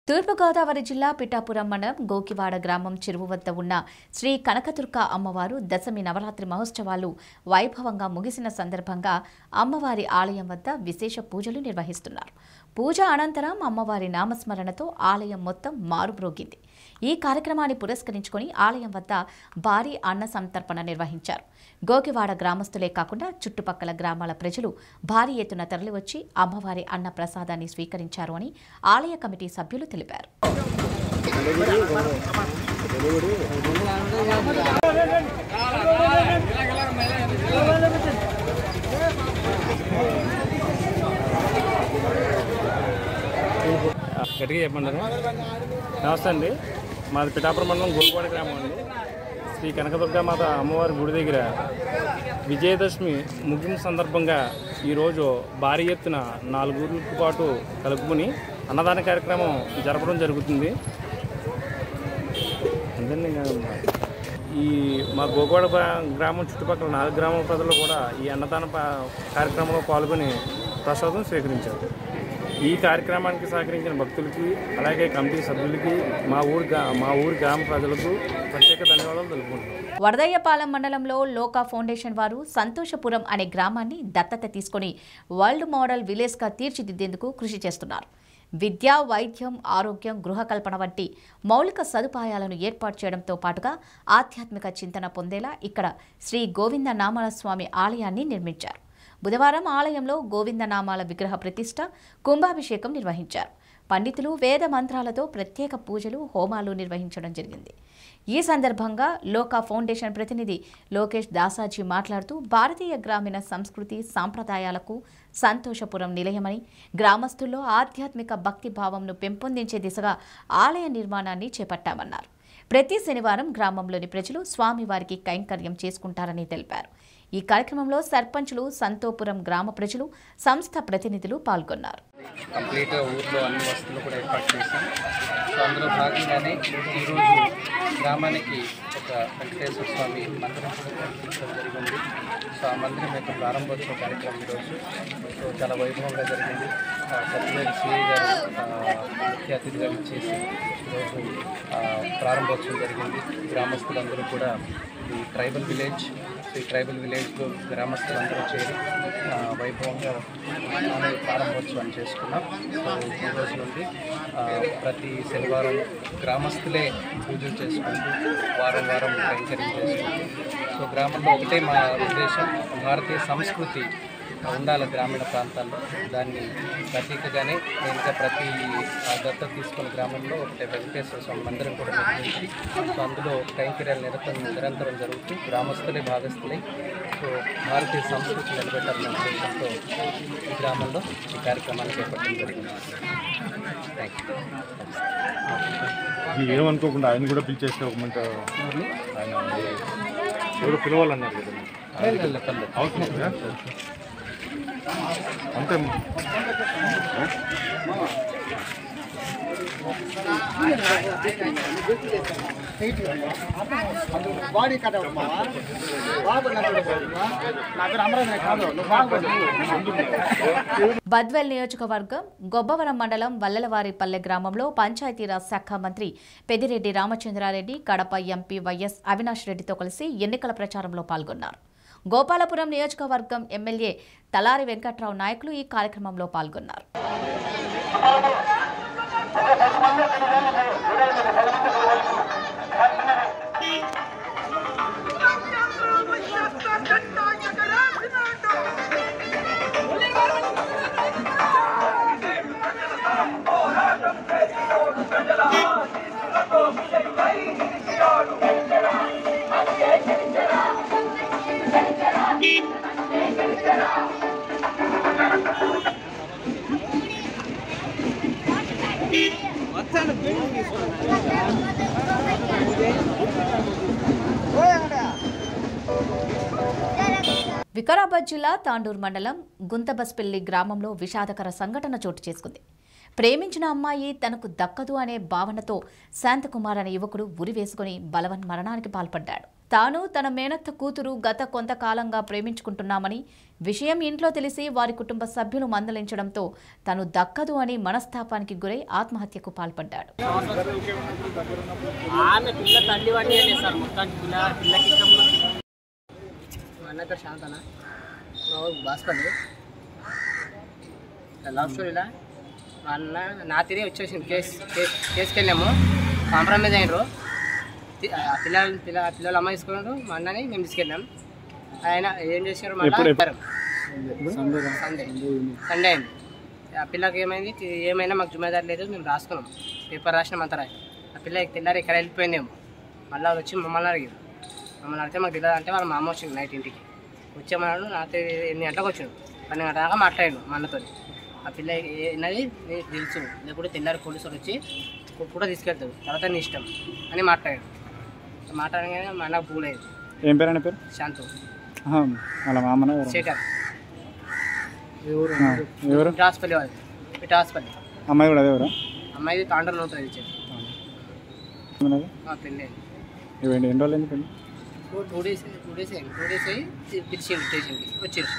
తూర్పుగోదావరి జిల్లా పిఠాపురం మండలం గోకివాడ గ్రామం చెరువు వద్ద ఉన్న శ్రీ కనకదుర్గ అమ్మవారు దశమి నవరాత్రి మహోత్సవాలు వైభవంగా ముగిసిన సందర్భంగా అమ్మవారి ఆలయం వద్ద విశేష పూజలు నిర్వహిస్తున్నారు పూజ అనంతరం అమ్మవారి నామస్మరణతో ఆలయం మొత్తం మారుమ్రోగింది ఈ కార్యక్రమాన్ని పురస్కరించుకొని ఆలయం వద్ద భారీ అన్న సంతర్పణ నిర్వహించారు గోకివాడ గ్రామస్తులే కాకుండా చుట్టుపక్కల గ్రామాల ప్రజలు భారీ ఎత్తున తరలివచ్చి అమ్మవారి అన్న ప్రసాదాన్ని స్వీకరించారు అని ఆలయ కమిటీ సభ్యులు తెలిపారు గట్టిగా చెప్పండి నమస్తే అండి మాది పిఠాపురం మండలం గోల్పాడ గ్రామం అండి శ్రీ కనకదుర్గ మాత అమ్మవారి గుడి దగ్గర విజయదశమి ముగింపు సందర్భంగా ఈరోజు భారీ ఎత్తున నాలుగు ఊర్లతో పాటు కలుపుకుని అన్నదాన కార్యక్రమం జరపడం జరుగుతుంది అంతేండి ఇంకా ఈ మా గోగోడ గ్రా- గ్రామం చుట్టుపక్కల నాలుగు గ్రామాల ప్రజలు కూడా ఈ అన్నదాన ప- కార్యక్రమంలో పాల్గొని ప్రసాదం స్వీకరించారు ఈ కార్యక్రమానికి సహకరించిన భక్తులకి అలాగే కమిటీ సభ్యులకి మా ఊరి గ్రా- మా ఊరి గ్రామ ప్రజలకు ప్రత్యేక ధన్యవాదాలు తెలుపుకుంటున్నాం వరదయ్యపాలెం మండలంలో లోకా ఫౌండేషన్ వారు సంతోషపురం అనే గ్రామాన్ని దత్తత తీసుకొని వరల్డ్ మోడల్ విలేజ్గా తీర్చిదిద్దేందుకు కృషి చేస్తున్నారు విద్య వైద్యం ఆరోగ్యం గృహకల్పన వంటి మౌలిక సదుపాయాలను ఏర్పాటు చేయడంతో పాటుగా ఆధ్యాత్మిక చింతన పొందేలా ఇక్కడ శ్రీ గోవింద నామాల స్వామి ఆలయాన్ని నిర్మించారు బుధవారం ఆలయంలో గోవిందనామాల విగ్రహ ప్రతిష్ట కుంభాభిషేకం నిర్వహించారు పండితులు వేద మంత్రాలతో ప్రత్యేక పూజలు హోమాలు నిర్వహించడం జరిగింది ఈ సందర్భంగా లోకా ఫౌండేషన్ ప్రతినిధి లోకేష్ దాసాజీ మాట్లాడుతూ భారతీయ గ్రామీణ సంస్కృతి సాంప్రదాయాలకు సంతోషపురం నిలయమని గ్రామస్తుల్లో ఆధ్యాత్మిక భక్తి భావంను పెంపొందించే దిశగా ఆలయ నిర్మాణాన్ని చేపట్టామన్నారు ప్రతి శనివారం గ్రామంలోని ప్రజలు స్వామివారికి కైంకర్యం చేసుకుంటారని తెలిపారు ఈ కార్యక్రమంలో సర్పంచులు సంతోపురం గ్రామ ప్రజలు సంస్థ ప్రతినిధులు పాల్గొన్నారు కంప్లీట్గా ఊర్లో అన్ని వస్తువులు కూడా ఏర్పాటు చేశాం సో అందులో భాగంగానే ఈరోజు గ్రామానికి ఒక వెంకటేశ్వర స్వామి మందిరం కూడా కల్పించడం జరిగింది సో ఆ మందిరం యొక్క ప్రారంభోత్సవ కార్యక్రమం ఈరోజు సో చాలా వైభవంగా జరిగింది ఆ, సత్యవేది సిఐ గారు ఆ, ముఖ్య అతిథిగా చేసి ఈరోజు ఆ, ప్రారంభోత్సవం జరిగింది గ్రామస్తులందరూ కూడా ఈ ట్రైబల్ విలేజ్ ఈ ట్రైబల్ విలేజ్లో గ్రామస్తులందరూ చేరి ఆ, వైభవంగా ఆలయ ప్రారంభోత్సవాన్ని చేసుకున్నాం సో ఈ రోజు నుండి ఆ, ప్రతి శనివారం గ్రామస్తులే పూజలు చేసుకుంటూ వారం వారం కైంకర్యం చేసుకుంటూ సో గ్రామంలో ఒకటే మా ఉద్దేశం భారతీయ సంస్కృతి ఉండాలి గ్రామీణ ప్రాంతాల్లో దాన్ని ప్రతీకగానే ఇంకా ప్రతి ఆ, దత్తత తీసుకున్న గ్రామంలో ఒకటే వెంకటేశ్వర స్వామి మందిరం కూడా నిర్మించి సో అందులో కైంకర్యాలు నిరంతరం నిరంతరం జరుగుతూ గ్రామస్తులే భాగస్తులై సో భారతీయ సంస్కృతి నిలబెట్టాలనే ఉద్దేశంతో ఈ గ్రామంలో ఈ కార్యక్రమాన్ని చేపట్టడం జరిగింది థ్యాంక్ యూ మీరు ఏమనుకోకుండా ఆయన కూడా పిలిచేస్తే ఒక మంట ఆయన ఎవరు పిలవాలన్నారు కదా పర్లేదు, పర్లేదు. అవసరం ఉందా? అంతే బాడీ కట్ అవుతావా బాబు నా పేరు అమరావతి కాదు నువ్వు బాగుపడు బద్వెల్ నియోజకవర్గం గొబ్బవరం మండలం వల్లలవారిపల్లె గ్రామంలో పంచాయతీరాజ్ శాఖ మంత్రి పెదిరెడ్డి రామచంద్రారెడ్డి కడప ఎంపీ వైఎస్ అవినాష్ రెడ్డితో కలిసి ఎన్నికల ప్రచారంలో పాల్గొన్నారు గోపాలపురం నియోజకవర్గం ఎమ్మెల్యే తలారి వెంకట్రావు నాయకులు ఈ కార్యక్రమంలో పాల్గొన్నారు వికారాబాద్ జిల్లా తాండూరు మండలం గుంతబస్పల్లి గ్రామంలో విషాదకర సంఘటన చోటు చేసుకుంది ప్రేమించిన అమ్మాయి తనకు దక్కదు అనే భావనతో శాంతకుమార్ అనే యువకుడు ఉరి వేసుకుని బలవన్ మరణానికి పాల్పడ్డాడు తాను తన మేనత్త కూతురు గత కొంతకాలంగా ప్రేమించుకుంటున్నామని విషయం ఇంట్లో తెలిసి వారి కుటుంబ సభ్యులు మందలించడంతో తను దక్కదు అని మనస్తాపానికి గురై ఆత్మహత్యకు పాల్పడ్డాడు ఆమె పిల్ల తల్లి వాడిని సార్ మొత్తానికి పిల్ల పిల్లకి ఇష్టం మా అన్న పేరు శాంతన మా ఊరు బాస్పల్లి లవ్ స్టోరీలా మా అన్న నా తిరిగి వచ్చేసింది కేసు కేసు కేసుకి వెళ్ళాము కాంప్రమైజ్ అయినరు తి- ఆ పిల్లలు పిల్ల పిల్లలు అమ్మాయి తీసుకున్నారు మా అన్నని మేము తీసుకెళ్ళాం ఆయన ఏం చేశారు మళ్ళీ సండే సండే అయింది ఆ పిల్లకి ఏమైంది తి- ఏమైనా మాకు జుమ్మేదారు లేదు మేము రాసుకున్నాం పేపర్ రాసినాం అంతా రాయి ఆ పిల్ల తెల్లారి ఇక్కడ వెళ్ళిపోయిందేమో మళ్ళీ వాళ్ళు వచ్చి మమ్మల్ని అడిగారు మమ్మల్ని అడిగితే మాకు తెలియదు అంటే వాళ్ళ మామ వచ్చింది నైట్ ఇంటికి వచ్చామన్నాడు రాత్రి ఎనిమిది గంటలకు వచ్చాడు పన్నెండు గంటల దాకా మాట్లాడాడు మా అన్నతో ఆ పిల్ల ఏనది నీకు తెలుసు లేకుంటే తెల్లారి పోలీసు వాళ్ళు వచ్చి కు- కూడా తీసుకెళ్తాడు తర్వాత నీ ఇష్టం అని మాట్లాడాడు మాట్లాడగానే మా అన్నకు పూలేదు ఏం పేరు ఆయన పేరు శాంతు ఆహా, వాళ్ళ మామన ఎవరు? శేఖర్ ఆ, ఎవరు ఇటు హాస్పిటల్ వాళ్ళు ఇటు హాస్పిటల్ అమ్మాయి కూడా అదే ఎవరా అమ్మాయిది తాండ్రలో ఉంటుంది ఇచ్చేది ఏమన్నది? మా పెళ్ళి ఇవేంటి ఎన్ని రోజులు అయింది పెళ్ళి టూ డేస్ టూ డేస్ అయింది టూ డేస్ అయ్యి పిలిచిండు స్టేషన్కి వచ్చేసి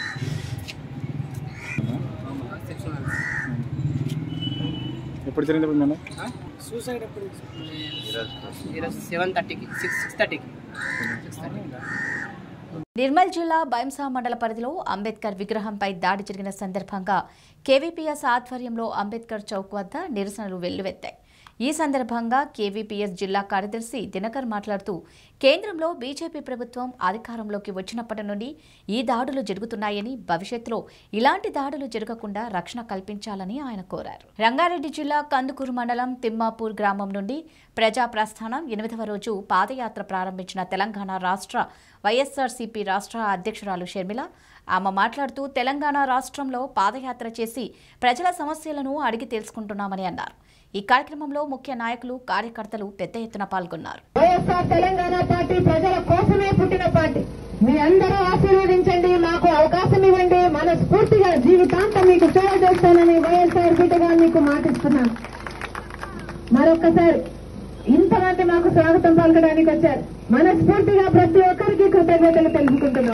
సిక్స్ మంత్స్ ఎప్పుడు జరిగింది ఇప్పుడు మేము సూసైడ్ ఎప్పుడు ఈరోజు సెవెన్ థర్టీకి సిక్స్ సిక్స్ థర్టీకి సిక్స్ థర్టీకి నిర్మల్ జిల్లా బైంసా మండల పరిధిలో అంబేద్కర్ విగ్రహంపై దాడి జరిగిన సందర్భంగా కేవీపీఎస్ ఆధ్వర్యంలో అంబేద్కర్ చౌక్ వద్ద నిరసనలు వెల్లువెత్తాయి ఈ సందర్భంగా కేవీపీఎస్ జిల్లా కార్యదర్శి దినకర్ మాట్లాడుతూ కేంద్రంలో బీజేపీ ప్రభుత్వం అధికారంలోకి వచ్చినప్పటి నుండి ఈ దాడులు జరుగుతున్నాయని భవిష్యత్తులో ఇలాంటి దాడులు జరగకుండా రక్షణ కల్పించాలని ఆయన కోరారు రంగారెడ్డి జిల్లా కందుకూరు మండలం తిమ్మాపూర్ గ్రామం నుండి ప్రజా ప్రస్థానం ఎనిమిదవ రోజు పాదయాత్ర ప్రారంభించిన తెలంగాణ రాష్ట్ర వైఎస్ఆర్సీపీ రాష్ట్ర అధ్యక్షురాలు షర్మిల ఆమె మాట్లాడుతూ తెలంగాణ రాష్ట్రంలో పాదయాత్ర చేసి ప్రజల సమస్యలను అడిగి తెలుసుకుంటున్నామని అన్నారు ఈ కార్యక్రమంలో ముఖ్య నాయకులు కార్యకర్తలు పెద్ద ఎత్తున పాల్గొన్నారు వైఎస్ఆర్ తెలంగాణ పార్టీ ప్రజల కోసమే పుట్టిన పార్టీ మీ అందరూ ఆశీర్వదించండి మాకు అవకాశం ఇవ్వండి మనస్ఫూర్తిగా జీవితాంతం మీకు సేవ చేస్తానని వైఎస్ఆర్ బిడ్డగా మీకు మాటిస్తున్నాను మరొక్కసారి ఇంతమంది మాకు స్వాగతం పలకడానికి వచ్చారు మనస్ఫూర్తిగా ప్రతి ఒక్కరికి కృతజ్ఞతలు తెలుపుకుంటున్నాం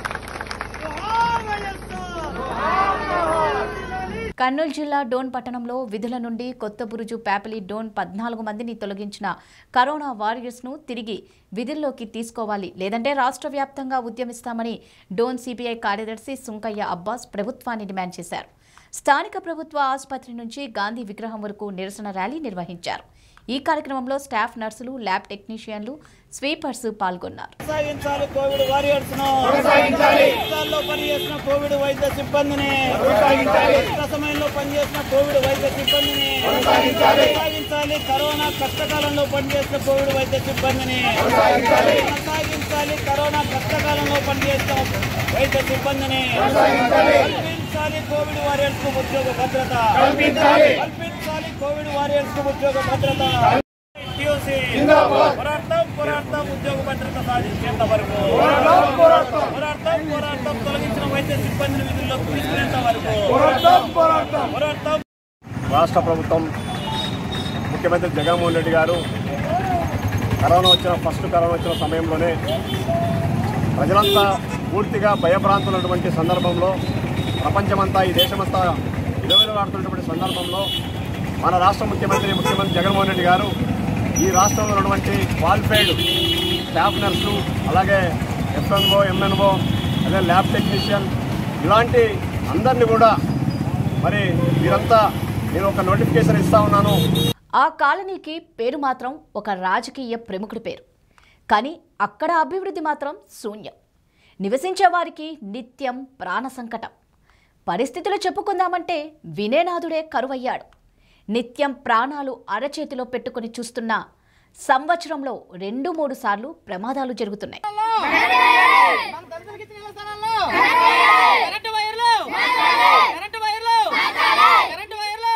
కర్నూలు జిల్లా డోన్ పట్టణంలో విధుల నుండి కొత్త బురుజు ప్యాపిలి డోన్ పద్నాలుగు మందిని తొలగించిన కరోనా వారియర్స్ను తిరిగి విధుల్లోకి తీసుకోవాలి లేదంటే రాష్ట్ర వ్యాప్తంగా ఉద్యమిస్తామని డోన్ సిపిఐ కార్యదర్శి సుంకయ్య అబ్బాస్ ప్రభుత్వాన్ని డిమాండ్ చేశారు స్థానిక ప్రభుత్వ ఆసుపత్రి నుంచి గాంధీ విగ్రహం వరకు నిరసన ర్యాలీ నిర్వహించారు ఈ కార్యక్రమంలో స్టాఫ్ నర్సులు ల్యాబ్ టెక్నీషియన్లు స్వీపర్స్ పాల్గొన్నారు కొనసాగించాలి కోవిడ్ వారియర్స్ ను జిల్లాల్లో పనిచేసిన కోవిడ్ వైద్య సిబ్బందిని కష్ట సమయంలో పనిచేసిన కోవిడ్ వైద్య సిబ్బందిని కొనసాగించాలి కరోనా కష్టకాలంలో పనిచేసిన కోవిడ్ వైద్య సిబ్బందిని కొనసాగించాలి కరోనా కష్టకాలంలో పనిచేసిన వైద్య సిబ్బందిని కల్పించాలి కోవిడ్ వారియర్స్ కు ఉద్యోగ భద్రత కల్పించాలి కోవిడ్ వారియర్స్ కు ఉద్యోగ భద్రత TOC. పోరాడతాం పోరాడతాం ఉద్యోగ భద్రత సాధించేంత వరకు పోరాడతాం పోరాడతాం తొలగించిన వైద్య సిబ్బందిని విధుల్లోకి తీసుకునేంత వరకు పోరాడతాం రాష్ట్ర ప్రభుత్వం ముఖ్యమంత్రి జగన్మోహన్ రెడ్డి గారు కరోనా వచ్చిన ఫస్ట్ కరోనా వచ్చిన సమయంలోనే ప్రజలంతా పూర్తిగా భయభ్రాంతులైనటువంటి సందర్భంలో ప్రపంచమంతా ఈ దేశమంతా విలువలాడుతున్నటువంటి సందర్భంలో మన రాష్ట్ర ముఖ్యమంత్రి ముఖ్యమంత్రి జగన్మోహన్ రెడ్డి గారు ఈ రాష్ట్రంలో ఉన్నటువంటి క్వాలిఫైడ్ స్టాఫ్ నర్సులు అలాగే ఎఫ్ఎన్ఓ ఎంఎన్ఓ అదే ల్యాబ్ టెక్నీషియన్ ఇలాంటి అందరినీ కూడా మరి మీరంతా నేను ఒక నోటిఫికేషన్ ఇస్తా ఉన్నాను ఆ కాలనీకి పేరు మాత్రం ఒక రాజకీయ ప్రముఖుడి పేరు కానీ అక్కడ అభివృద్ధి మాత్రం శూన్యం నివసించే వారికి నిత్యం ప్రాణ సంకటం పరిస్థితులు చెప్పుకుందామంటే వినేనాథుడే కరువయ్యాడు నిత్యం ప్రాణాలు అరచేతిలో పెట్టుకుని చూస్తున్న సంవత్సరంలో రెండు మూడు సార్లు ప్రమాదాలు జరుగుతున్నాయి కరెంటు వైర్లు కరెంటు వైర్లు కరెంటు వైర్లు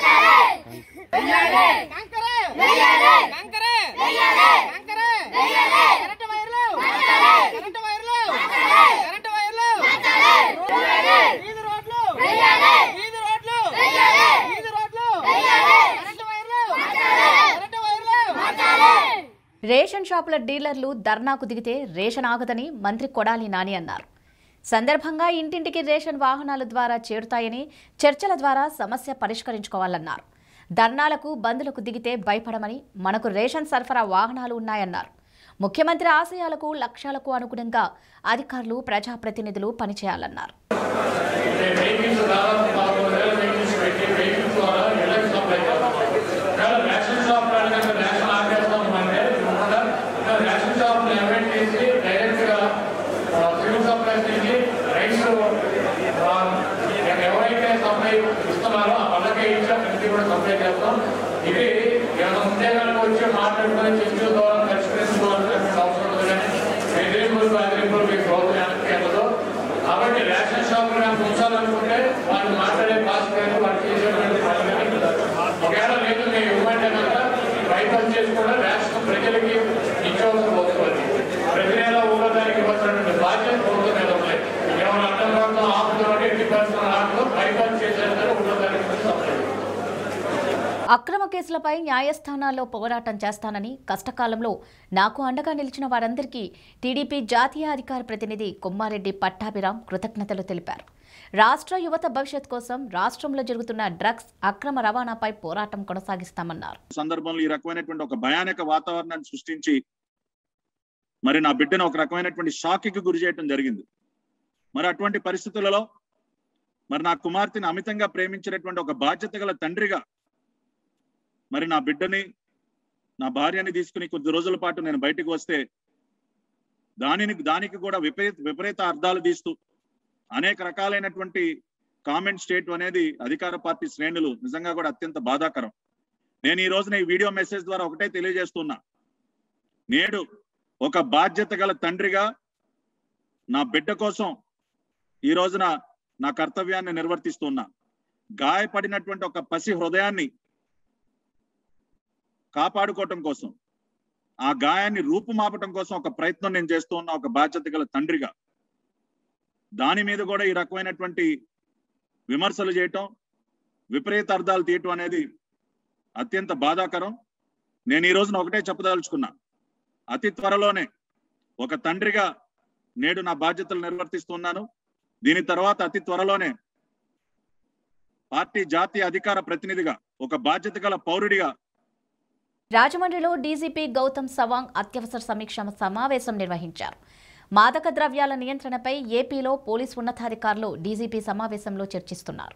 కంకరే కంకరే కంకరే కరెంటు వైర్లు కరెంటు వైర్లు కరెంటు వైర్లు వీధి రోడ్లు వీధి రోడ్లు వీధి రోడ్లు కరెంటు వైర్లు కరెంటు వైర్లు రేషన్ షాపుల డీలర్లు ధర్నాకు దిగితే రేషన్ ఆగదని మంత్రి కొడాలి నాని అన్నారు సందర్భంగా ఇంటింటికి రేషన్ వాహనాల ద్వారా చేరుతాయని చర్చల ద్వారా సమస్య పరిష్కరించుకోవాలన్నారు ధర్నాలకు బందులకు దిగితే భయపడమని మనకు రేషన్ సరఫరా వాహనాలు ఉన్నాయన్నారు ముఖ్యమంత్రి ఆశయాలకు లక్ష్యాలకు అనుగుణంగా అధికారులు ప్రజాప్రతినిధులు పనిచేయాలన్నారు రేషన్ షాప్ రేషన్ ఆపేస్తాం అంటే రేషన్ షాప్ ఎవరైట్ చేసి డైరెక్ట్గా సివిల్ సప్లైస్ నుంచి రైస్ ఎవరైతే సప్లై ఇస్తున్నారో ఆ వాళ్ళకే ఇచ్చా ప్రతి కూడా సప్లై చేస్తాం ఇది ఏమైనా ఉంటే కనుక వచ్చి మాట్లాడుకొని చర్చల ద్వారా పరిష్కరించుకోవాల్సిన అవసరం లేదని బెదిరింపులు బెదిరింపులు మీకు రోజు వెనక్కి వెళ్ళదు కాబట్టి రేషన్ షాపులు కనుక ఉంచాలనుకుంటే వాళ్ళు మాట్లాడే భాష కానీ వాళ్ళు చేసేటువంటి పని కానీ ఒకవేళ లేదు మేము ఇవ్వమంటే కనుక రైతులు చేసి కూడా రేషన్ ప్రజలకి ఇచ్చవలసిన వస్తుంది ప్రతి నెల ఊరడానికి ఇవ్వాల్సినటువంటి బాధ్యత ప్రభుత్వం మీద ఉన్నాయి ఏమైనా అడ్డం పడతాం ఆపుతున్నాం ఎట్టి పరిస్థితులు ఆపుతాం రైతులు చేసేస్తారు ఊరడానికి సప్లై అక్రమ కేసులపై న్యాయస్థానాల్లో పోరాటం చేస్తానని కష్టకాలంలో నాకు అండగా నిలిచిన వారందరికీ టీడీపీ జాతీయ అధికార ప్రతినిధి కొమ్మారెడ్డి పట్టాభిరాం కృతజ్ఞతలు తెలిపారు రాష్ట్ర యువత భవిష్యత్ కోసం రాష్ట్రంలో జరుగుతున్న డ్రగ్స్ అక్రమ రవాణాపై పోరాటం కొనసాగిస్తామన్నారు సందర్భంలో ఈ రకమైనటువంటి ఒక భయానక వాతావరణాన్ని సృష్టించి మరి నా బిడ్డను ఒక రకమైనటువంటి షాక్కి గురి చేయడం జరిగింది మరి అటువంటి పరిస్థితులలో మరి నా కుమార్తెని అమితంగా ప్రేమించినటువంటి ఒక బాధ్యత గల తండ్రిగా మరి నా బిడ్డని నా భార్యని తీసుకుని కొద్ది రోజుల పాటు నేను బయటకు వస్తే దానిని దానికి కూడా విపరీత విపరీత అర్థాలు తీస్తూ అనేక రకాలైనటువంటి కామెంట్ స్టేట్ అనేది అధికార పార్టీ శ్రేణులు నిజంగా కూడా అత్యంత బాధాకరం నేను ఈ రోజున ఈ వీడియో మెసేజ్ ద్వారా ఒకటే తెలియజేస్తున్నా నేడు ఒక బాధ్యత గల తండ్రిగా నా బిడ్డ కోసం ఈ రోజున నా కర్తవ్యాన్ని నిర్వర్తిస్తున్నా గాయపడినటువంటి ఒక పసి హృదయాన్ని కాపాడుకోవటం కోసం ఆ గాయాన్ని రూపుమాపటం కోసం ఒక ప్రయత్నం నేను చేస్తూ ఉన్నా ఒక బాధ్యత గల తండ్రిగా దాని మీద కూడా ఈ రకమైనటువంటి విమర్శలు చేయటం విపరీత అర్థాలు తీయటం అనేది అత్యంత బాధాకరం నేను ఈ రోజున ఒకటే చెప్పదలుచుకున్నా అతి త్వరలోనే ఒక తండ్రిగా నేడు నా బాధ్యతలు నిర్వర్తిస్తున్నాను దీని తర్వాత అతి త్వరలోనే పార్టీ జాతీయ అధికార ప్రతినిధిగా ఒక బాధ్యత గల పౌరుడిగా రాజమండ్రిలో డీజీపీ గౌతమ్ సవాంగ్ అత్యవసర సమీక్ష సమావేశం నిర్వహించారు మాదక ద్రవ్యాల నియంత్రణపై ఏపీలో పోలీసు ఉన్నతాధికారులు డీజీపీ సమావేశంలో చర్చిస్తున్నారు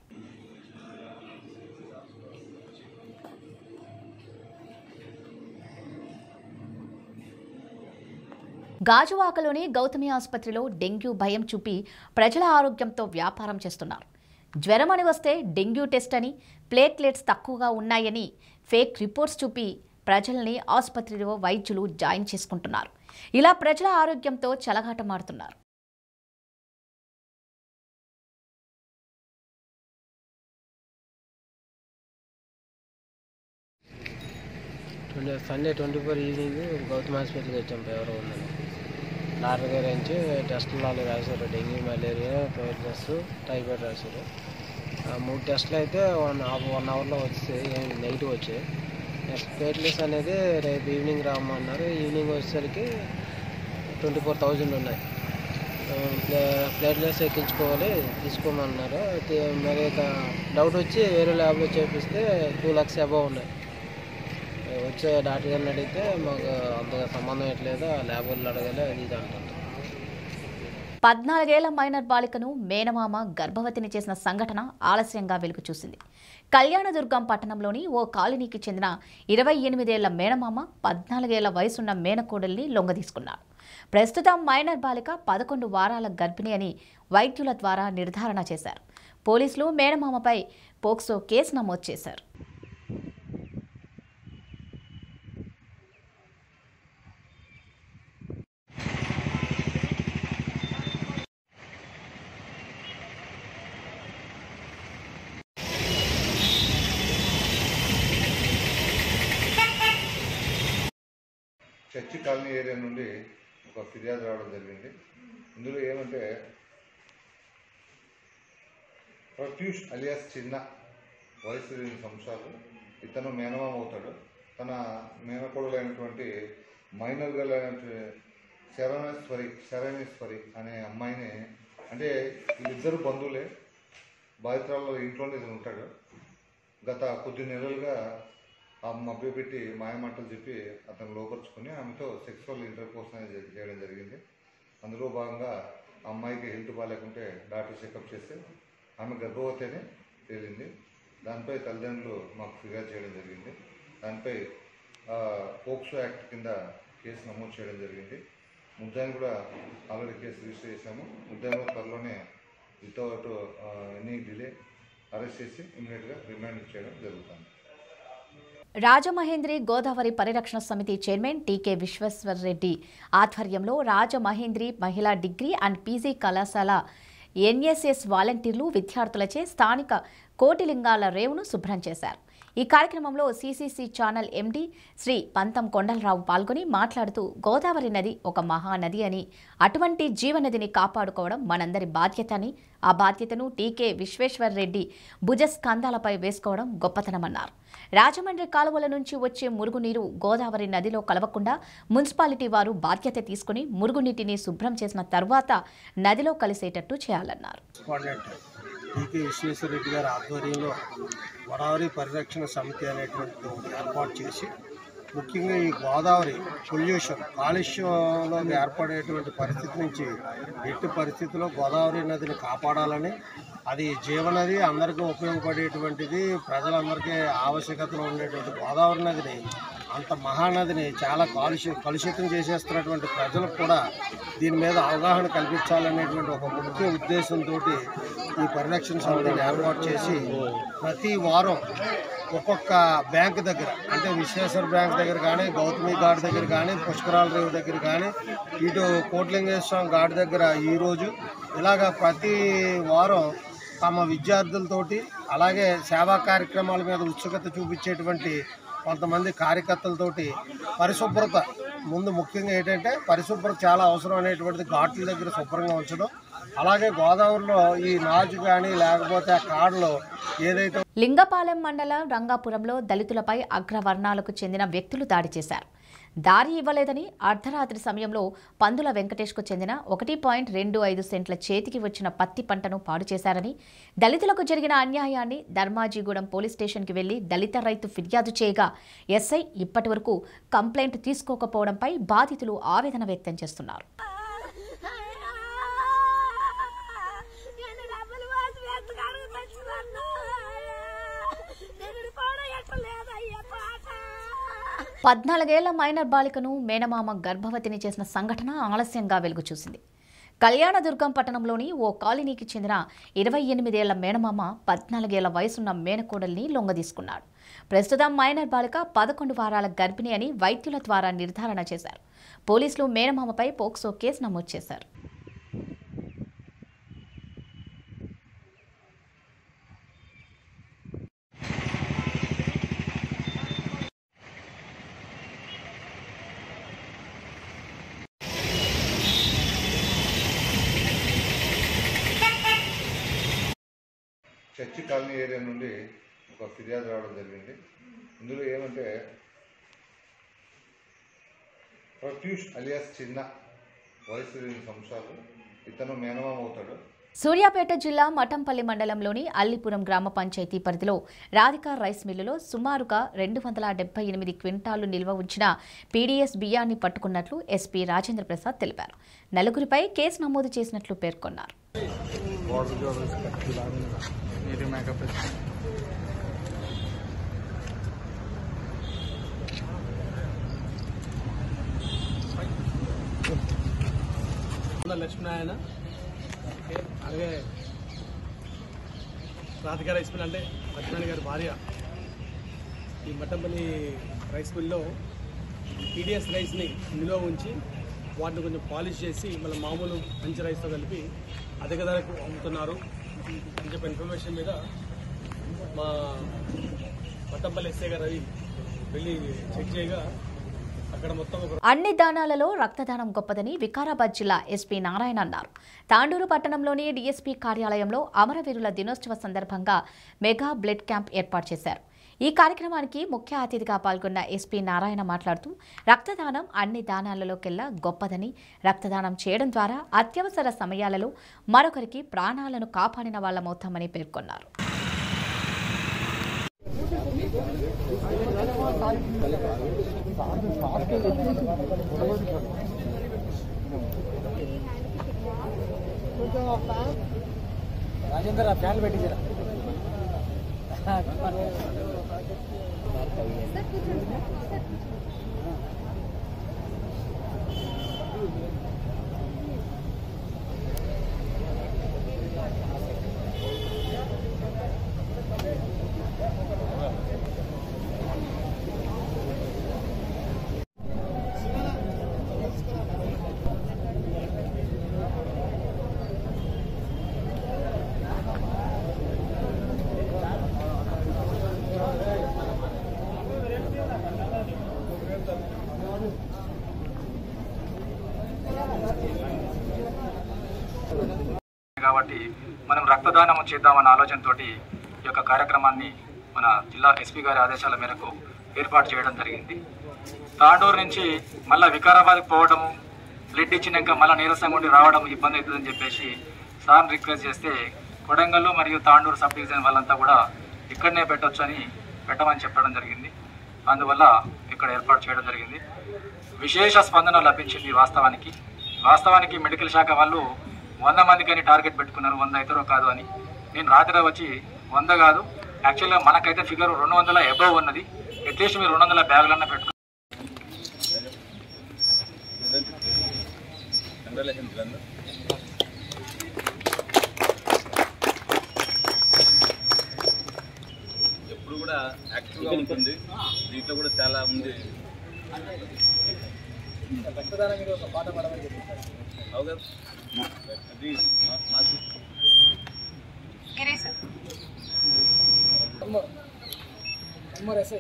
గాజువాకలోని గౌతమి ఆసుపత్రిలో డెంగ్యూ భయం చూపి ప్రజల ఆరోగ్యంతో వ్యాపారం చేస్తున్నారు జ్వరం అని వస్తే డెంగ్యూ టెస్ట్ అని ప్లేట్లెట్స్ తక్కువగా ఉన్నాయని ఫేక్ రిపోర్ట్స్ చూపి ప్రజల్ని ఆసుపత్రిలో వైద్యులు జాయిన్ చేసుకుంటున్నారు ఇలా ప్రజల ఆరోగ్యంతో చెలగాటమాడుతున్నారు twenty Sunday twenty four evening Gautam హాస్పిటల్కి వచ్చాం ఫీవర్ ఉందని డాక్టర్ గారు నుంచి టెస్టులు నాలుగు రాశారు డెంగ్యూ మలేరియా టైఫాయిడ్స్ టైఫాయిడ్ రాశారు ఆ మూడు టెస్టులు అయితే వన్ వన్ అవర్లో వచ్చాయి నెగిటివ్ వచ్చాయి నెక్స్ట్ ప్లేట్లెస్ అనేది రేపు ఈవినింగ్ రామన్నారు ఈవినింగ్ వచ్చేసరికి ట్వంటీ ఫోర్ థౌజండ్ ఉన్నాయి ప్లే ప్లేట్లెస్ ఎక్కించుకోవాలి తీసుకోమన్నారు అయితే మరి ఇక డౌట్ వచ్చి వేరే ల్యాబ్లో చేపిస్తే టూ ల్యాక్స్ అబవ్ ఉన్నాయి వచ్చే డాక్టర్ గారిని అడిగితే మాకు అంతగా సంబంధం ఎట్లేదు ఆ ల్యాబ్ వాళ్ళు అడగాలి అది ఇది అంటారు పద్నాలుగేళ్ల మైనర్ బాలికను మేనమామ గర్భవతిని చేసిన సంఘటన ఆలస్యంగా వెలుగు చూసింది కళ్యాణదుర్గం పట్టణంలోని ఓ కాలనీకి చెందిన ఇరవై ఎనిమిదేళ్ల మేనమామ పద్నాలుగేళ్ల వయసున్న మేనకోడల్ని లొంగదీసుకున్నాడు ప్రస్తుతం మైనర్ బాలిక పదకొండు వారాల గర్భిణి అని వైద్యుల ద్వారా నిర్ధారణ చేశారు పోలీసులు మేనమామపై పోక్సో కేసు నమోదు చేశారు చర్చి కాలనీ ఏరియా నుండి ఒక ఫిర్యాదు రావడం జరిగింది ఇందులో ఏమంటే ప్రత్యూష్ అలియాస్ చిన్న వయసు ఎనిమిది సంవత్సరాలు ఇతను మేనమామ అవుతాడు తన మేనకోడలైనటువంటి మైనర్ గర్ల్ అయినటువంటి శరణేశ్వరి శరణేశ్వరి అనే అమ్మాయిని అంటే వీళ్ళిద్దరు బంధువులే బాధితురాలు ఇంట్లోనే ఇతను ఉంటాడు గత కొద్ది నెలలుగా ఆ మభ్య పెట్టి మాయమాటలు చెప్పి అతను లోపరుచుకొని ఆమెతో సెక్సువల్ ఇంటర్ కోర్స్ అనేది చేయడం జరిగింది అందులో భాగంగా ఆ అమ్మాయికి హెల్త్ బాగాలేకుంటే డాక్టర్ చెకప్ చేస్తే ఆమె గర్భవతి అని తేలింది దానిపై తల్లిదండ్రులు మాకు ఫిర్యాదు చేయడం జరిగింది దానిపై ఆ, పోక్సో యాక్ట్ కింద కేసు నమోదు చేయడం జరిగింది ముద్దాయిని కూడా ఆల్రెడీ కేసు రిజిస్టర్ చేశాము ముద్దాయిని కూడా త్వరలోనే వితౌట్ ఎనీ డిలే అరెస్ట్ చేసి ఇమీడియట్గా రిమాండ్ చేయడం జరుగుతుంది రాజమహేంద్రి గోదావరి పరిరక్షణ సమితి చైర్మన్ టీకే విశ్వేశ్వర్ రెడ్డి ఆధ్వర్యంలో రాజమహేంద్రి మహిళా డిగ్రీ అండ్ పీజీ కళాశాల ఎన్ఎస్ఎస్ వాలంటీర్లు విద్యార్థులచే స్థానిక కోటిలింగాల రేవును శుభ్రం చేశారు ఈ కార్యక్రమంలో సీసీసీ ఛానల్ ఎండీ శ్రీ పంతం కొండలరావు పాల్గొని మాట్లాడుతూ గోదావరి నది ఒక మహానది అని అటువంటి జీవనదిని కాపాడుకోవడం మనందరి బాధ్యత అని ఆ బాధ్యతను టీకే విశ్వేశ్వర్ రెడ్డి భుజస్కంధాలపై వేసుకోవడం గొప్పతనమన్నారు రాజమండ్రి కాలువల నుంచి వచ్చే మురుగునీరు గోదావరి నదిలో కలవకుండా మున్సిపాలిటీ వారు బాధ్యత తీసుకుని మురుగునీటిని శుభ్రం చేసిన తర్వాత నదిలో కలిసేటట్టు చేయాలన్నారు కరెస్పాండెంట్ టీకే విశ్వేశ్వరరెడ్డి గారి ఆధ్వర్యంలో గోదావరి పరిరక్షణ సమితి అనేటువంటిది ఒకటి ఏర్పాటు చేసి ముఖ్యంగా ఈ గోదావరి పొల్యూషన్ కాలుష్యంలో ఏర్పడేటువంటి పరిస్థితి నుంచి ఎట్టి పరిస్థితిలో గోదావరి నదిని కాపాడాలని అది జీవనది అందరికీ ఉపయోగపడేటువంటిది ప్రజలందరికీ ఆవశ్యకతలో ఉండేటువంటి గోదావరి నదిని అంత మహానదిని చాలా కాలుష్య కలుషితం చేసేస్తున్నటువంటి ప్రజలకు కూడా దీని మీద అవగాహన కల్పించాలనేటువంటి ఒక ముఖ్య ఉద్దేశంతో ఈ పరిరక్షణ సమితిని ఏర్పాటు చేసి ప్రతి వారం ఒక్కొక్క బ్యాంక్ దగ్గర అంటే విశ్వేశ్వర బ్యాంక్ దగ్గర కానీ గౌతమి ఘాట్ దగ్గర కానీ పుష్కరాల రేవు దగ్గర కానీ ఇటు కోట్లింగేశ్వరం ఘాట్ దగ్గర ఈరోజు ఇలాగ ప్రతి వారం తమ విద్యార్థులతోటి అలాగే సేవా కార్యక్రమాల మీద ఉత్సుకత చూపించేటువంటి కొంతమంది కార్యకర్తలతోటి పరిశుభ్రత ముందు ముఖ్యంగా ఏంటంటే పరిశుభ్రత చాలా అవసరం అనేటువంటిది ఘాట్ల దగ్గర శుభ్రంగా ఉంచడం అలాగే గోదావరిలో ఈ నాజు కానీ లేకపోతే ఆ కాడలో ఏదైతే లింగపాలెం మండలం రంగాపురంలో దళితులపై అగ్రవర్ణాలకు చెందిన వ్యక్తులు దాడి చేశారు దారి ఇవ్వలేదని అర్ధరాత్రి సమయంలో పందుల వెంకటేష్కు చెందిన ఒకటి పాయింట్ రెండు ఐదు సెంట్ల చేతికి వచ్చిన పత్తి పంటను పాడు చేశారని దళితులకు జరిగిన అన్యాయాన్ని ధర్మాజీగూడెం పోలీస్ స్టేషన్కి వెళ్లి దళిత రైతు ఫిర్యాదు చేయగా ఎస్ఐ ఇప్పటి వరకు కంప్లైంట్ తీసుకోకపోవడంపై బాధితులు ఆవేదన వ్యక్తం చేస్తున్నారు పద్నాలుగేళ్ల మైనర్ బాలికను మేనమామ గర్భవతిని చేసిన సంఘటన ఆలస్యంగా వెలుగు చూసింది కళ్యాణదుర్గం పట్టణంలోని ఓ కాలనీకి చెందిన ఇరవై ఎనిమిదేళ్ల మేనమామ పద్నాలుగేళ్ల వయసున్న మేనకోడల్ని లొంగదీసుకున్నాడు ప్రస్తుతం మైనర్ బాలిక పదకొండు వారాల గర్భిణి అని వైద్యుల ద్వారా నిర్ధారణ చేశారు పోలీసులు మేనమామపై పోక్సో కేసు నమోదు చేశారు చర్చి కాలనీ ఏరియా నుండి ఒక ఫిర్యాదు రావడం జరిగింది ఇందులో ఏమంటే ప్రత్యూష్ అలియాస్ చిన్న వయసు ఎనిమిది సంవత్సరాలు ఇతను మేనమామ అవుతాడు సూర్యాపేట జిల్లా మఠంపల్లి మండలంలోని అల్లిపురం గ్రామ పంచాయతీ పరిధిలో రాధికా రైస్ మిల్లులో సుమారుగా రెండు వందల డెబ్బై ఎనిమిది క్వింటాలు నిల్వ ఉంచిన పీడీఎస్ బియ్యాన్ని పట్టుకున్నట్లు ఎస్పీ రాజేంద్ర ప్రసాద్ తెలిపారు నలుగురిపై కేసు నమోదు చేసినట్లు పేర్కొన్నారు లక్ష్మీనారాయణ ఓకే అలాగే రాధికా రైస్ మిల్ అంటే లక్ష్మీనారాయణ గారి భార్య ఈ మట్టంపల్లి రైస్ మిల్లో పీడిఎస్ రైస్ని నిలువ ఉంచి వాటిని కొంచెం పాలిష్ చేసి మళ్ళీ మామూలు మంచి రైస్తో కలిపి అధిక ధరకు అమ్ముతున్నారు అని చెప్పి ఇన్ఫర్మేషన్ మీద మా మట్టంపల్లి ఎస్ఐ గారు అది వెళ్ళి చెక్ చేయగా అక్కడ మొత్తం ఒక అన్ని దానాలలో రక్తదానం గొప్పదని వికారాబాద్ జిల్లా ఎస్పీ నారాయణ అన్నారు తాండూరు పట్టణంలోని డీఎస్పీ కార్యాలయంలో అమరవీరుల దినోత్సవ సందర్భంగా మెగా బ్లడ్ క్యాంప్ ఏర్పాటు చేశారు ఈ కార్యక్రమానికి ముఖ్య అతిథిగా పాల్గొన్న ఎస్పీ నారాయణ మాట్లాడుతూ రక్తదానం అన్ని దానాలలోకెల్లా గొప్పదని రక్తదానం చేయడం ద్వారా అత్యవసర సమయాలలో మరొకరికి ప్రాణాలను కాపాడిన వాళ్ళమవుతామని పేర్కొన్నారు రాజేంద్ర ఫ్యాన్ పెట్టించరా కాబట్టి మనం రక్తదానం చేద్దామన్న ఆలోచనతో ఈ యొక్క కార్యక్రమాన్ని మన జిల్లా ఎస్పీ గారి ఆదేశాల మేరకు ఏర్పాటు చేయడం జరిగింది తాండూరు నుంచి మళ్ళీ వికారాబాద్కి పోవడము బ్లడ్ ఇచ్చినాక మళ్ళీ నీరసంగా ఉండి రావడం ఇబ్బంది అవుతుందని చెప్పేసి సార్ని రిక్వెస్ట్ చేస్తే కొడంగల్ మరియు తాండూరు సబ్ డివిజన్ వాళ్ళంతా కూడా ఇక్కడనే పెట్టొచ్చు అని పెట్టమని చెప్పడం జరిగింది అందువల్ల ఇక్కడ ఏర్పాటు చేయడం జరిగింది విశేష స్పందన లభించింది వాస్తవానికి వాస్తవానికి మెడికల్ శాఖ వాళ్ళు వంద మందికని టార్గెట్ పెట్టుకున్నారు వంద అవుతారో కాదు అని నేను రాత్రి వచ్చి వంద కాదు యాక్చువల్గా మనకైతే ఫిగర్ రెండు వందల ఎబవ్ ఉన్నది అట్లీస్ట్ మీరు రెండు వందల బ్యాగులన్నా పెట్టుకో ఎప్పుడు కూడా యాక్టివ్గా ఉంటుంది దీంట్లో కూడా చాలా ఉంది రక్తదానం మీద ఒక పాట పాడమని చెప్పారు అవుగా అది మా- మాకు అమ్మర్ ఎస్ఐ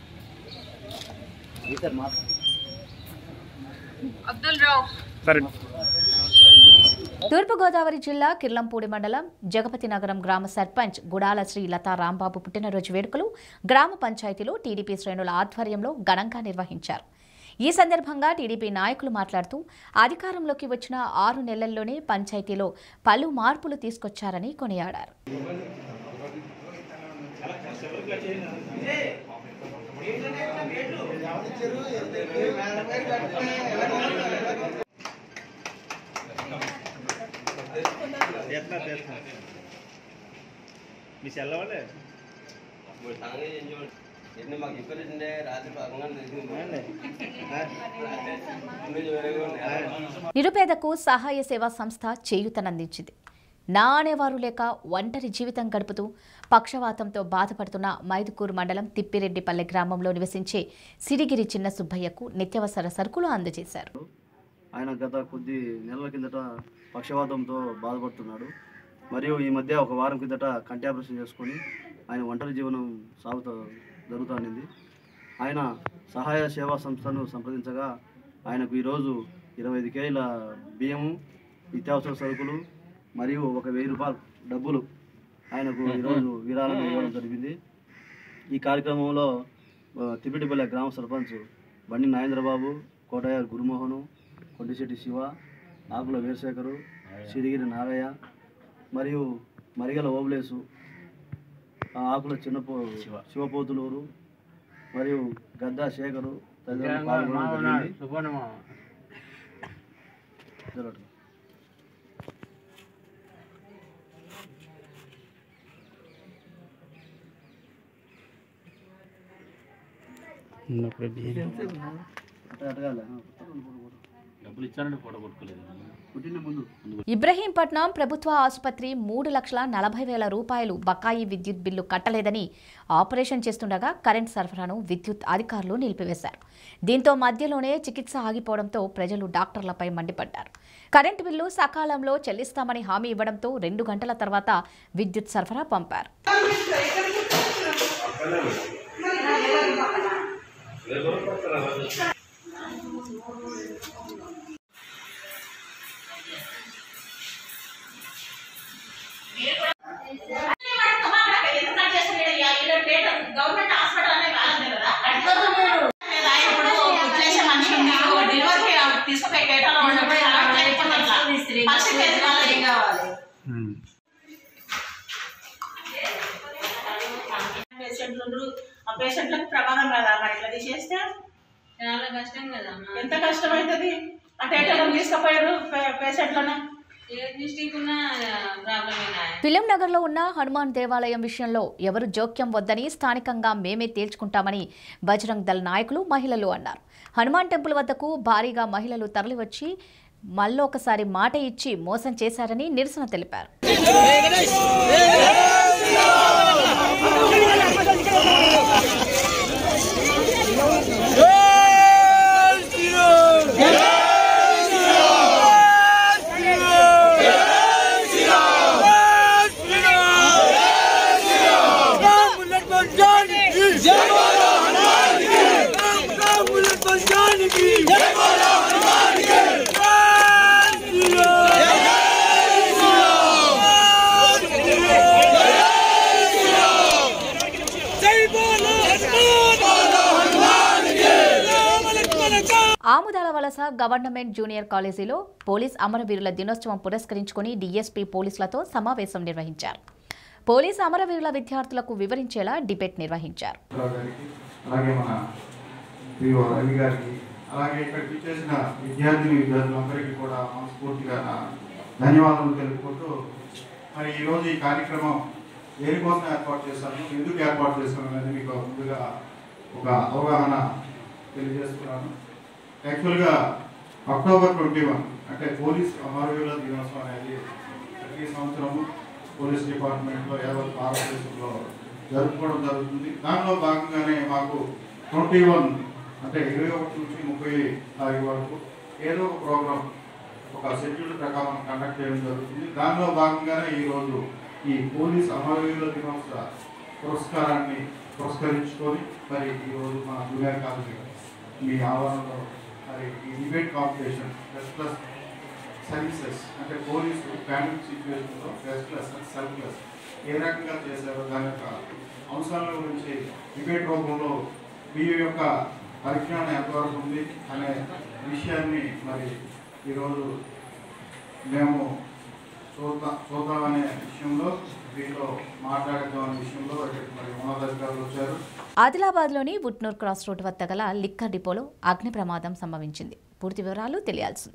అబ్దుల్ రావు సరే తూర్పుగోదావరి జిల్లా కిర్లంపూడి మండలం జగపతి నగరం గ్రామ సర్పంచ్ గుడాల శ్రీ లతా రాంబాబు పుట్టినరోజు వేడుకలు గ్రామ పంచాయతీలో టీడీపీ శ్రేణుల ఆధ్వర్యంలో ఘనంగా నిర్వహించారు ఈ సందర్భంగా టీడీపీ నాయకులు మాట్లాడుతూ అధికారంలోకి వచ్చిన ఆరు నెలల్లోనే పంచాయతీలో పలు మార్పులు తీసుకొచ్చారని కొనియాడారు మీ సెల్లవాళ్ళే ఎన్ని మాకు ఇక్కడే రాత్రి నిరుపేదకు సహాయ సేవా సంస్థ చేయూతనందించింది నా అనేవారు లేక ఒంటరి జీవితం గడుపుతూ పక్షవాతంతో బాధపడుతున్న మైదుకూరు మండలం తిప్పిరెడ్డిపల్లె గ్రామంలో నివసించే సిరిగిరి చిన్న సుబ్బయ్యకు నిత్యావసర సరుకులు అందజేశారు ఆయన గత కొద్ది నెలల కిందట పక్షవాతంతో బాధపడుతున్నాడు మరియు ఈ మధ్య ఒక వారం కిందట కంటి ఆపరేషన్ చేసుకొని ఆయన ఒంటరి జీవనం సాగుతూ జరుగుతుంది ఆయన సహాయ సేవా సంస్థను సంప్రదించగా ఆయనకు ఈరోజు ఇరవై ఐదు కేజీల బియ్యము నిత్యావసర సరుకులు మరియు ఒక వెయ్యి రూపాయల డబ్బులు ఆయనకు ఈరోజు విరాళంగా ఇవ్వడం జరిగింది ఈ కార్యక్రమంలో ఆ, తిప్పిటిపల్లె గ్రామ సర్పంచ్ బండి నాగేంద్రబాబు కోటయ్య గురుమోహను కొండిశెట్టి శివ ఆకుల వీరశేఖరు సిరిగిరి నాగయ్య మరియు మరిగల ఓబులేసు ఆ ఆకుల చిన్నపో శివపోతులూరు మరియు గద్దా శేఖరు తదితరులు పాల్గొనడం జరిగింది. జరగట్లేదు. అట్ట అటగాలే. ఆ, డబ్బులు ఇచ్చానంటే ఫోటో కొట్టుకోలేదు పుట్టిన ముందు ఇబ్రహీంపట్నం ప్రభుత్వ ఆసుపత్రి మూడు లక్షల నలభై వేల రూపాయలు బకాయి విద్యుత్ బిల్లు కట్టలేదని ఆపరేషన్ చేస్తుండగా కరెంట్ సరఫరాను విద్యుత్ అధికారులు నిలిపివేశారు దీంతో మధ్యలోనే చికిత్స ఆగిపోవడంతో ప్రజలు డాక్టర్లపై మండిపడ్డారు కరెంటు బిల్లు సకాలంలో చెల్లిస్తామని హామీ ఇవ్వడంతో రెండు గంటల తర్వాత విద్యుత్ సరఫరా పంపారు గవర్నమెంట్ పేషెంట్లు ఉండరు ఆ పేషెంట్లకు ప్రమాదం కదా మరి ఇట్లా తీసేస్తే చాలా కష్టం కదా ఎంత కష్టం అవుతుంది అంటే ఎట్లా తీసుకుపోయారు పేషెంట్లను ఏ డిస్టిక్ ఉన్నా ప్రాబ్లమేనా ఫిలిం నగర్లో ఉన్న హనుమాన్ దేవాలయం విషయంలో ఎవరు జోక్యం వద్దని స్థానికంగా మేమే తేల్చుకుంటామని బజరంగ్ దళ్ నాయకులు మహిళలు అన్నారు హనుమాన్ టెంపుల్ వద్దకు భారీగా మహిళలు తరలివచ్చి మళ్ళొకసారి మాట ఇచ్చి మోసం చేశారని నిరసన తెలిపారు ఆముదాల వలస గవర్నమెంట్ జూనియర్ కాలేజీలో పోలీస్ అమరవీరుల దినోత్సవం పురస్కరించుకుని డీఎస్పీ పోలీసులతో సమావేశం నిర్వహించారు పోలీస్ అమరవీరుల విద్యార్థులకు వివరించేలా డిబేట్ నిర్వహించారు రావు గారికి అలాగే మన పిఓ రవి గారికి అలాగే ఇక్కడికి చేసిన విద్యార్థిని విద్యార్థులందరికీ కూడా మనస్ఫూర్తిగా నా ధన్యవాదాలు తెలుపుకుంటూ మరి ఈరోజు ఈ కార్యక్రమం దేనికోసం ఏర్పాటు చేశాను ఎందుకు ఏర్పాటు చేశాను అనేది మీకు ముందుగా ఒక అవగాహన తెలియజేస్తున్నాను యాక్చువల్గా అక్టోబర్ ట్వంటీ వన్ అంటే పోలీస్ అమరవీరుల దినోత్సవం అనేది ప్రతి సంవత్సరము పోలీస్ డిపార్ట్మెంట్లో యావత్ భారతదేశంలో జరుపుకోవడం జరుగుతుంది దానిలో భాగంగానే మాకు ట్వంటీ వన్ అంటే ఇరవై ఒకటి నుంచి ముప్పై తారీఖు వరకు ఏదో ఒక ప్రోగ్రామ్ ఒక షెడ్యూల్ ప్రకారం కండక్ట్ చేయడం జరుగుతుంది దానిలో భాగంగానే ఈరోజు ఈ పోలీస్ అమరవీరుల దినోత్సవ పురస్కారాన్ని పురస్కరించుకొని మరి ఈరోజు మా జూనియర్ కాలేజీ మీ ఆవరణలో మరి ఈ debate competition plus plus services అంటే పోలీసు పాండమిక్ సిచ్యువేషన్లో ప్లస్ ప్లస్ సెల్ఫ్ ప్లస్ ఏ రకంగా చేశారో దాని యొక్క అంశాల గురించి డిబేట్ రూపంలో మీ యొక్క పరిజ్ఞానం ఎంతవరకు ఉంది అనే విషయాన్ని మరి ఈరోజు మేము చూద్దాం చూద్దామనే విషయంలో దీంట్లో మాట్లాడదాం అనే విషయంలో ఇక్కడికి మరి ఉన్నతాధికారులు వచ్చారు ఆదిలాబాద్లోని వుట్నూర్ క్రాస్ రోడ్ వద్ద గల లిక్కర్ డిపోలో అగ్ని ప్రమాదం సంభవించింది పూర్తి వివరాలు తెలియాల్సింది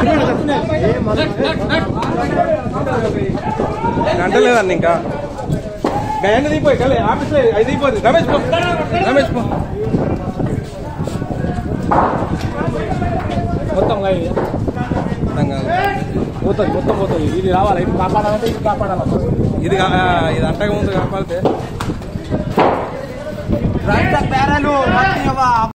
గంట లేదండి ఇంకా గంట దిగిపోయి కలే ఆఫీస్ ఐదు దిగిపోతుంది రమేష్ పో రమేష్ పో మొత్తం గా ఇది. మొత్తం కాదు. పోతుంది మొత్తం పోతుంది ఇది రావాలి ఇది కాపాడాలంటే ఇది కాపాడాలి ఇది కా- ఆ, ఇది అంటక ముందు కాపాడితే